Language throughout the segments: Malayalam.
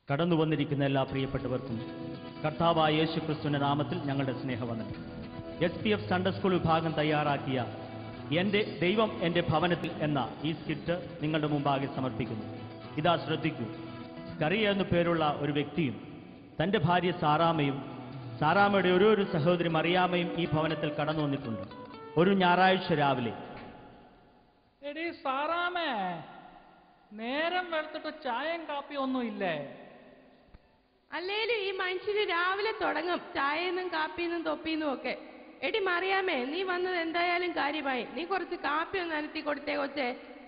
കടന്നു വന്നിരിക്കുന്ന എല്ലാ പ്രിയപ്പെട്ടവർക്കും കർത്താവായ യേശു ക്രിസ്തുവിന്റെ നാമത്തിൽ ഞങ്ങളുടെ സ്നേഹവന്ദനം S P F Sunday school വിഭാഗം തയ്യാറാക്കിയ എൻ്റെ ദൈവം എൻ്റെ ഭവനത്തിൽ എന്ന ഈ സ്കിറ്റ് നിങ്ങളുടെ മുമ്പാകെ സമർപ്പിക്കുന്നു ഇതാ ശ്രദ്ധിക്കൂ കറിയ എന്നു പേരുള്ള ഒരു വ്യക്തിയും തൻ്റെ ഭാര്യ സാറാമയും സാറാമയുടെ ഒരു ഒരു സഹോദരി മറിയാമയും ഈ ഭവനത്തിൽ കടന്നു വന്നിട്ടുണ്ട് ഒരു ഞായറാഴ്ച രാവിലെ എടീ സാറാമേ നേരം വെളുത്തിട്ട് ചായയും കാപ്പിയും ഒന്നും ഇല്ലേ അല്ലേലും ഈ മനുഷ്യര് രാവിലെ തുടങ്ങും ചായയെന്നും കാപ്പിയെന്നും തൊപ്പിയെന്നും ഒക്കെ എടി മറിയാമേ നീ വന്നത് എന്തായാലും കാര്യമായി നീ കുറച്ച് കാപ്പി ഒന്ന് അനത്തി കൊടുത്തേ കൊച്ചേ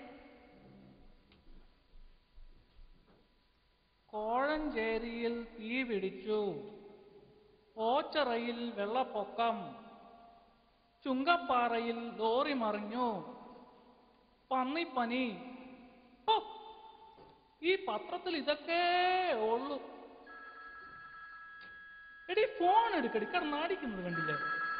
കോഴഞ്ചേരിയിൽ തീ പിടിച്ചു ഓച്ചറയിൽ വെള്ളപ്പൊക്കം ചുങ്കപ്പാറയിൽ ലോറി മറിഞ്ഞു പന്നിപ്പനി ഹോ, ഈ പത്രത്തിൽ ഇതൊക്കെ ഉള്ളു എടി ഫോൺ എടുക്കടി കിടന്നാടിക്കുന്നത് കണ്ടില്ലേ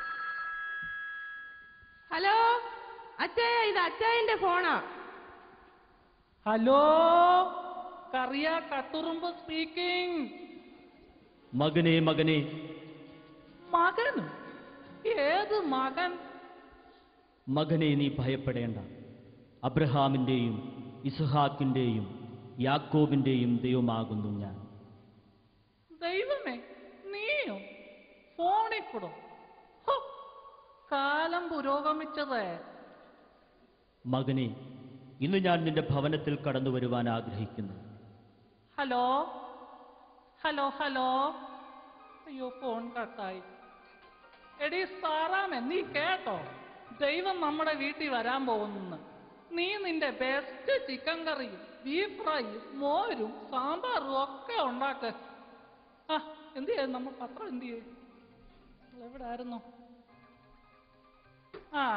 ഹലോ അച്ചായ ഇത് അച്ചായന്റെ ഫോണാ ഹലോ കറിയ കട്ടുറുമ്പ് സ്പീക്കിംഗ് മകനെ മകനെ മകൻ ഏത് മകൻ മകനെ നീ ഭയപ്പെടേണ്ട അബ്രഹാമിൻ്റെയും ഇസ്ഹാക്കിൻ്റെയും യാക്കോബിൻ്റെയും ദൈവമാകുന്നു ഞാൻ ദൈവമേ നീയോ ഫോണിൽ കൂടോ ഹോ, കാലം പുരോഗമിച്ചത് മകനെ ഇന്ന് ഞാൻ നിന്റെ ഭവനത്തിൽ കടന്നു വരുവാൻ ആഗ്രഹിക്കുന്നു ഹലോ ഹലോ ഹലോ അയ്യോ ഫോൺ കട്ടായി എടി സാറാമേ നീ കേട്ടോ ദൈവം നമ്മുടെ വീട്ടിൽ വരാൻ പോകുന്നു നീ നിന്റെ ബെസ്റ്റ് ചിക്കൻ കറിയും ബീഫ് ഫ്രൈയും മോരും സാമ്പാറും ഒക്കെ ഉണ്ടാക്ക് ആ എന്ത് ചെയ്യും നമ്മൾ പത്രം എന്ത് ചെയ്യും എവിടെ ആയിരുന്നു ആ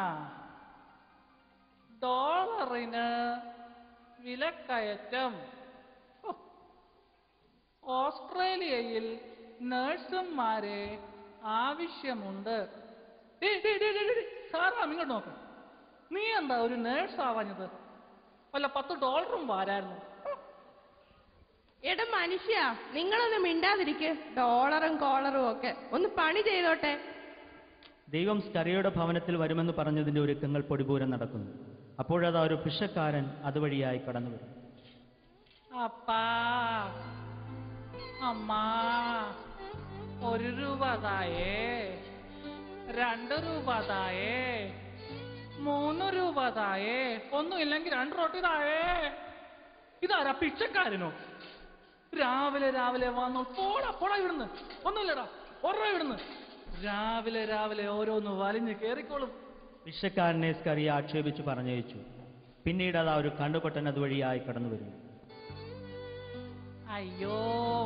ഡോളറിന് വിലക്കയറ്റം ഹോ. ഓസ്ട്രേലിയയിൽ നഴ്സുമാരെ ആവശ്യമുണ്ട് ഡേ, ഡേ, ഡേ, ഡേ, ഡേ, ഡേ. സാറാം ഇങ്ങോട്ട് നോക്ക് നീ എന്താ ഒരു നേഴ്സ് ആവാഞ്ഞത് വല്ല പത്ത് ഡോളറും വാരായിരുന്നു എടാ മനുഷ്യ നിങ്ങളൊന്ന് മിണ്ടാതിരിക്ക് ഡോളറും കോളറും ഒക്കെ ഒന്ന് പണി ചെയ്തോട്ടെ ദൈവം സ്കറിയുടെ ഭവനത്തിൽ വരുമെന്ന് പറഞ്ഞതിൻ്റെ ഒരുക്കങ്ങൾ പൊടിപൂരം നടക്കുന്നു അപ്പോഴതാ ഒരു പിഷക്കാരൻ അതുവഴിയായി കടന്നു വരും അപ്പാ അമ്മാ ഒരു രൂപ തായേ രണ്ട് രൂപ തായേ മൂന്ന് രൂപ തായേ ഒന്നുമില്ലെങ്കിൽ രണ്ട് റൊട്ടി തായേ ഇതാരാ പിച്ചക്കാരനോ രാവിലെ രാവിലെ വന്നു പോടാ പോടാ ഇവിടുന്ന് ഒന്നുമില്ലടാ ഒറ ഇവിടുന്ന് രാവിലെ രാവിലെ ഓരോന്ന് വലിഞ്ഞ് കേറിക്കോളും പിഷക്കാരനെ സ്കറിയ ആക്ഷേപിച്ച് പറഞ്ഞയച്ചു പിന്നീട് അതാ ഒരു കണ്ടുപൊട്ടൻ അതുവഴിയായി കടന്നു വരുന്നു അയ്യോ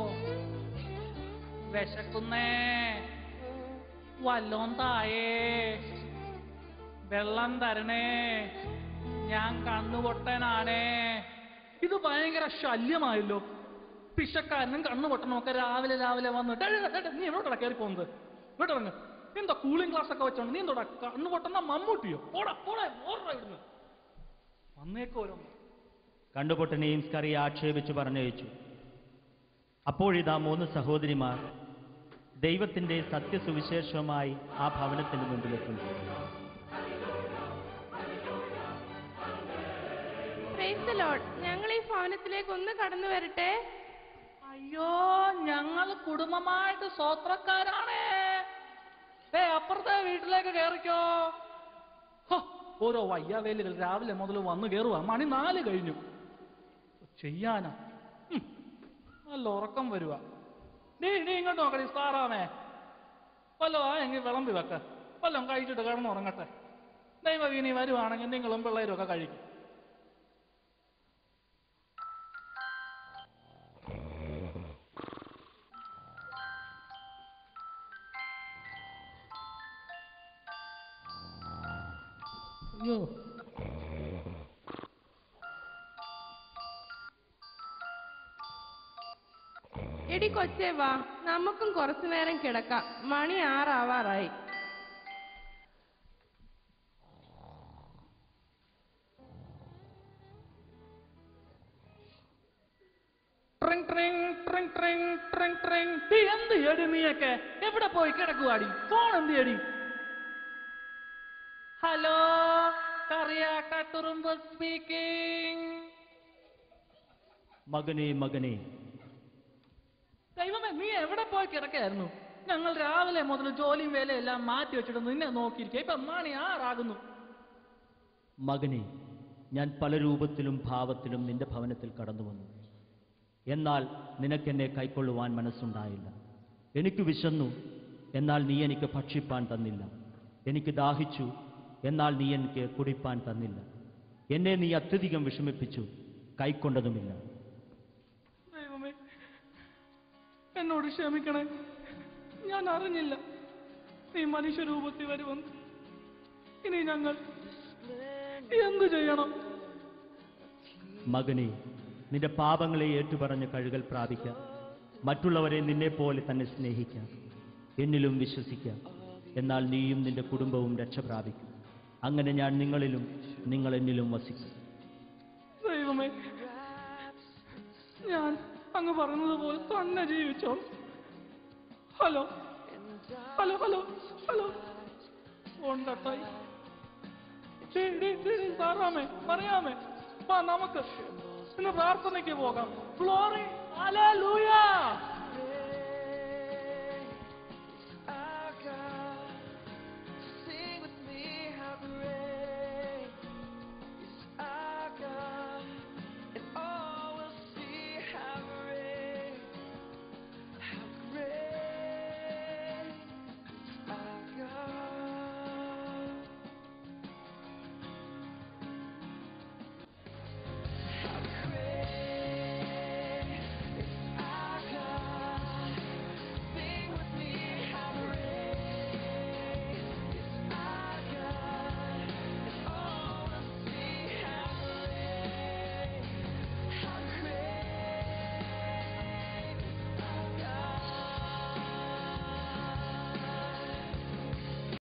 വിശക്കുന്നേ വല്ലോം തായേ വെള്ളം തരണേ ഞാൻ കണ്ണുപൊട്ടനാണേ ഇത് ഭയങ്കര ശല്യമായല്ലോ പിശക്കാരനും കണ്ണുപൊട്ടനും ഒക്കെ രാവിലെ രാവിലെ വന്നിട്ട് "ഏയ്, ഏയ്, ഏയ്, നീ എവിടെ കയറി പോകുന്നത് ഇങ്ങോട്ട് ഇറങ്ങ് എന്താ കൂളിംഗ് ക്ലാസ് ഒക്കെ വെച്ചോണ്ട് നീ എന്തോടാ കണ്ണുപൊട്ടുന്ന മമ്മൂട്ടിയോ പോടാ പോടാ ഓർഡർ ഇവിടുന്ന് വന്നേക്കോരോന്ന് കണ്ടുപൊട്ടനെയും സ്കറിയ ആക്ഷേപിച്ച് പറഞ്ഞയച്ചു അപ്പോഴിതാ മൂന്ന് സഹോദരിമാർ ദൈവത്തിന്റെ സത്യസുവിശേഷവുമായി ആ ഭവനത്തിന് മുമ്പിലെത്തുന്നു Praise the Lord. ഞങ്ങൾ ഈ ഭവനത്തിലേക്ക് ഒന്ന് കടന്നു വരട്ടെ അയ്യോ ഞങ്ങൾ കുടുംബമായിട്ട് സ്വത്രക്കാരാണേ ഏ അപ്പുറത്തെ വീട്ടിലേക്ക് കയറിക്കോ ഹോ, ഓരോ വയ്യാവേലുകൾ രാവിലെ മുതൽ വന്ന് കയറുക മണി നാല് കഴിഞ്ഞു ചെയ്യാനാ ഉം, നല്ല ഉറക്കം വരുക നീ നീ ഇങ്ങോട്ട് നോക്കടി സാറാമേ വല്ലോ ആ എങ്കിൽ വിളമ്പി വെക്ക വല്ലതും കഴിച്ചിട്ട് കിടന്ന് ഉറങ്ങട്ടെ ദൈവവീനി വരുവാണെങ്കിൽ നിങ്ങളും പിള്ളേരും ഒക്കെ കഴിക്കും അയ്യോ എടി കൊച്ചേ വാ നമുക്കും കുറച്ചു നേരം കിടക്കാം മണി ആറാവാറായി ട്രിങ് ട്രിങ് ട്രിങ് ട്രിങ് ട്രിങ് ട്രിങ് നീ എന്ത് എടി നീയൊക്കെ എവിടെ പോയി കിടക്കുവാടി ഫോൺ എന്ത് എടി ഹലോ കറിയാക്കട്ടുറുമ്പ് സ്പീക്കിംഗ് മകനെ മകനെ ദൈവമേ നീ എവിടെ പോയി കിടക്കായിരുന്നു ഞങ്ങൾ രാവിലെ മുതൽ ജോലിയും വേലയും എല്ലാം മാറ്റി വെച്ചിട്ട് നിന്നെ നോക്കിയിരിക്കുക ഇപ്പൊ മണി ആറാകുന്നു മകനെ ഞാൻ പല രൂപത്തിലും ഭാവത്തിലും നിന്റെ ഭവനത്തിൽ കടന്നു വന്നു എന്നാൽ നിനക്കെന്നെ കൈക്കൊള്ളുവാൻ മനസ്സുണ്ടായില്ല എനിക്ക് വിശന്നു എന്നാൽ നീ എനിക്ക് ഭക്ഷിപ്പാൻ തന്നില്ല എനിക്ക് ദാഹിച്ചു എന്നാൽ നീ എനിക്ക് കുടിപ്പാൻ തന്നില്ല എന്നെ നീ അത്യധികം വിഷമിപ്പിച്ചു കൈക്കൊണ്ടതുമില്ല ദൈവമേ എന്നോട് ക്ഷമിക്കണേ ഞാൻ അറിഞ്ഞില്ല നീ മനുഷ്യരൂപത്തിൽ വരുമെന്ന് ഇനി ഞങ്ങൾ എന്തു ചെയ്യണം മകനെ നിന്റെ പാപങ്ങളെ ഏറ്റുപറഞ്ഞ് കഴുകൽ പ്രാപിക്കാം മറ്റുള്ളവരെ നിന്നെപ്പോലെ തന്നെ സ്നേഹിക്കാം എന്നിലും വിശ്വസിക്കാം എന്നാൽ നീയും നിന്റെ കുടുംബവും രക്ഷ പ്രാപിക്കും അങ്ങനെ ഞാൻ നിങ്ങളിലും നിങ്ങൾ എന്നിലും വസിക്കും ദൈവമേ ഞാൻ അങ്ങ് പറഞ്ഞതുപോലെ തന്നെ ജീവിച്ചോ hello hello hello hello phone കട്ടായി ഡേ, ഡേ, ഡേ, ഡേ, സാറാമേ പറയാമേ വാ നമുക്ക് ഇന്ന് പ്രാർത്ഥനയ്ക്ക് പോകാം ഗ്ലോറി ഹല്ലേലൂയ